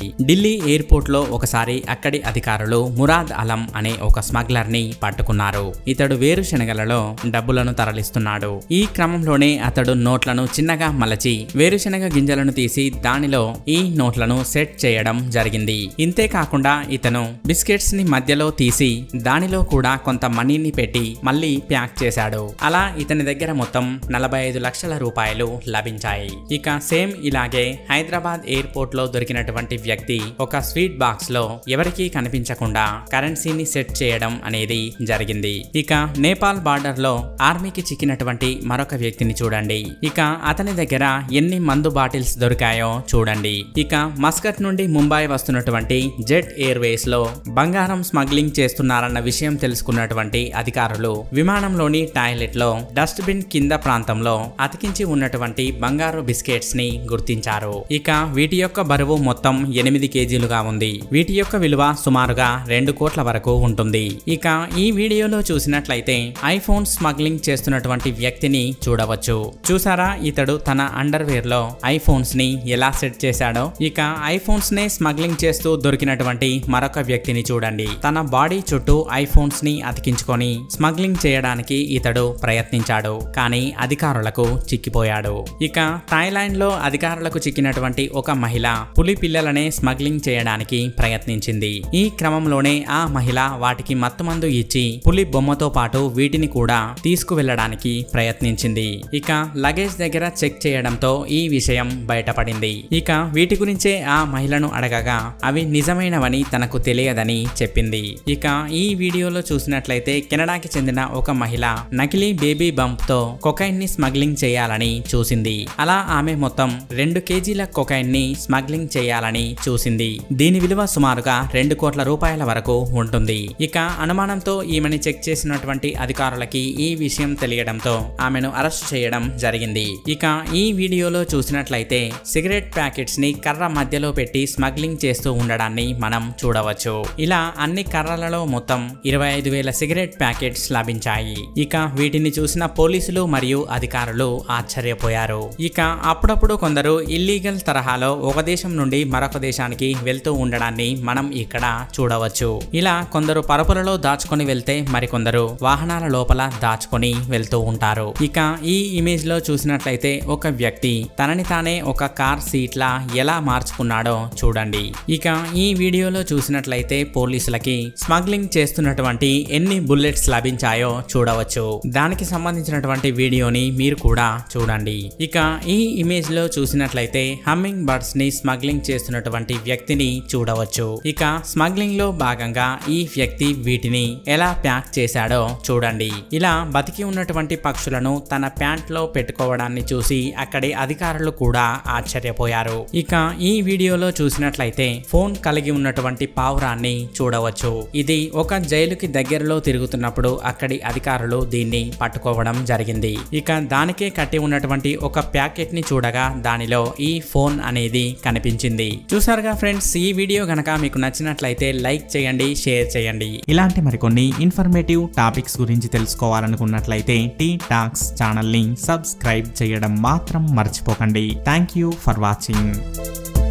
Delhi airport లో ఒకసారి అక్కడి అధికారులు మురాద్ అలం అనే ఒక స్మగ్లర్ ని పట్టుకున్నారు ఇతడు వేరుశనగలలో డబ్బులను తరలిస్తున్నాడు ఈ క్రమంలోనే అతడు నోట్లను చిన్నగా మలచి వేరుశనగ గింజలను తీసి దానిలో ఈ నోట్లను సెట్ చేయడం జరిగింది ఇంతే కాకుండా ఇతను బిస్కెట్స్ ని మధ్యలో తీసి దానిలో కూడా కొంత మనీని పెట్టి మళ్ళీ ప్యాక్ చేశాడు అలా ఇతని దగ్గర మొత్తం నలభై ఐదు లక్షల రూపాయలు లభించాయి ఇక సేమ్ ఇలాగే హైదరాబాద్ ఎయిర్పోర్ట్ లో దొరికినటువంటి వ్యక్తి ఒక స్వీట్ బాక్స్ లో ఎవరికీ కనిపించకుండా కరెన్సీని సెట్ చేయడం అనేది జరిగింది ఇక నేపాల్ బార్డర్ లో ఆర్మీకి చిక్కినటువంటి మరొక వ్యక్తిని చూడండి ఇక అతని దగ్గర ఎన్ని మందు బాటిల్స్ దొరికాయో చూడండి ఇక మస్కట్ నుండి ముంబై వస్తున్నటువంటి జెట్ ఎయిర్వేస్ లో బంగారం స్మగ్లింగ్ చేస్తున్నారన్న విషయం తెలుసుకున్నటువంటి అధికారులు విమానంలోని టాయిలెట్ లో డస్ట్ బిన్ కింద ప్రాంతంలో అతికించి ఉన్నటువంటి బంగారు బిస్కెట్స్ ని గుర్తించారు ఇక వీటి యొక్క బరువు మొత్తం ఎనిమిది కేజీలుగా ఉంది వీటి యొక్క విలువ సుమారుగా రెండు కోట్ల వరకు ఉంటుంది ఇక ఈ వీడియోలో చూసినట్లయితే ఐఫోన్ స్మగ్లింగ్ చేస్తున్నటువంటి వ్యక్తిని చూడవచ్చు చూసారా ఇతడు తన అండర్ వేర్ లో ఐఫోన్స్ ని ఎలా సెట్ చేశాడో ఇక ఐఫోన్స్ నే స్మగ్లింగ్ చేస్తూ దొరికినటువంటి మరొక వ్యక్తిని చూడండి తన బాడీ చుట్టూ ఐఫోన్స్ ని అతికించుకొని స్మగ్లింగ్ చేయడానికి ఇతడు ప్రయత్నించాడు కానీ అధికారులకు చిక్కిపోయాడు ఇక థాయిలాండ్ లో అధికారులకు చిక్కినటువంటి ఒక మహిళ పులి పిల్లలనే స్మగ్లింగ్ చేయడానికి ప్రయత్నించింది ఈ క్రమంలోనే ఆ మహిళ వాటికి మత్తుమందు ఇచ్చి పులి బొమ్మతో పాటు వీటిని కూడా తీసుకువెళ్ళడానికి ప్రయత్నించింది ఇక లగేజ్ దగ్గర చెక్ చేయడంతో ఈ విషయం బయటపడింది ఇక వీటి గురించే ఆ మహిళను అడగగా అవి నిజమైనవని తనకు తెలియదని చెప్పింది ఇక ఈ వీడియోలో చూసినట్లయితే కెనడాకి చెందిన ఒక మహిళ నకిలీ బేబీ బంప్ తో కొకైన్ ని స్మగ్లింగ్ చేయాలని చూసింది అలా ఆమె మొత్తం రెండు కేజీల కొకైన్ ని స్మగ్లింగ్ చేయాలని చూసింది దీని విలువ సుమారుగా రెండు కోట్ల రూపాయల వరకు ఉంటుంది ఇక అనుమానంతో ఈమెని చెక్ చేసినటువంటి అధికారులకి ఈ విషయం తెలియడంతో ఆమెను అరెస్ట్ చేయడం జరిగింది ఇక ఈ వీడియోలో చూసినట్లయితే సిగరెట్ ప్యాకెట్స్ ని కర్ర మధ్యలో పెట్టి స్మగ్లింగ్ చేస్తూ ఉండడాన్ని మనం చూడవచ్చు ఇలా అన్ని కర్రలలో మొత్తం ఇరవై ఐదు వేల సిగరెట్ ప్యాకెట్స్ లభించాయి ఇక వీటిని చూసిన పోలీసులు మరియు అధికారులు ఆశ్చర్యపోయారు ఇక అప్పుడప్పుడు కొందరు ఇల్లీగల్ తరహాలో ఒక దేశం నుండి మరొక దేశానికి వెళ్తూ ఉండడాన్ని మనం ఇక్కడ చూడవచ్చు ఇలా కొందరు పరుపులలో దాచుకొని వెళ్తే మరికొందరు వాహనాల లోపల దాచుకొని వెళ్తూ ఉంటారు ఇక ఈ ఇమేజ్ లో చూసినట్లయితే ఒక వ్యక్తి తనని తానే ఒక కార్ సీట్ లా ఎలా మార్చుకున్నాడో చూడండి ఇక ఈ వీడియోలో చూసినట్లయితే పోలీసులకి స్మగ్లింగ్ చేస్తున్నటువంటి ఎన్ని బుల్లెట్స్ లభించాయో చూడవచ్చు దానికి సంబంధించినటువంటి వీడియోని మీరు కూడా చూడండి ఇక ఈ ఇమేజ్ లో చూసినట్లయితే హమ్మింగ్ బర్డ్స్ ని స్మగ్లింగ్ చేస్తున్నటువంటి వ్యక్తిని చూడవచ్చు ఇక స్మగ్లింగ్ లో భాగంగా ఈ వ్యక్తి వీటిని ఎలా ప్యాక్ చేశాడో చూడండి ఇలా బతికి ఉన్నటువంటి పక్షులను తన ప్యాంట్ లో పెట్టుకోవడాన్ని చూసి అక్కడి అధికారులు కూడా ఆశ్చర్యపోయారు ఇక ఈ వీడియోలో చూసినట్లయితే ఫోన్ కలిగి ఉన్నటువంటి పావురాన్ని చూడవచ్చు ఇది ఒక జైలుకి దగ్గరలో తిరుగుతున్నప్పుడు అక్కడి అధికారులు దీన్ని పట్టుకోవడం జరిగింది ఇక దానికే కట్టి ఉన్నటువంటి ఒక ప్యాకెట్ ని చూడగా దానిలో ఈ ఫోన్ అనేది కనిపించింది చూసారుగా ఫ్రెండ్స్ ఈ వీడియో గనక మీకు నచ్చినట్లయితే లైక్ చేయండి షేర్ చేయండి ఇలాంటి మరికొన్ని ఇన్ఫర్మేటివ్ టాపిక్స్ గురించి తెలుసుకోవాలనుకున్నట్లయితే టీ టాక్స్ ఛానల్ ని సబ్స్క్రైబ్ చేయడం మాత్రం మర్చిపోకండి థ్యాంక్ యూ ఫర్ వాచింగ్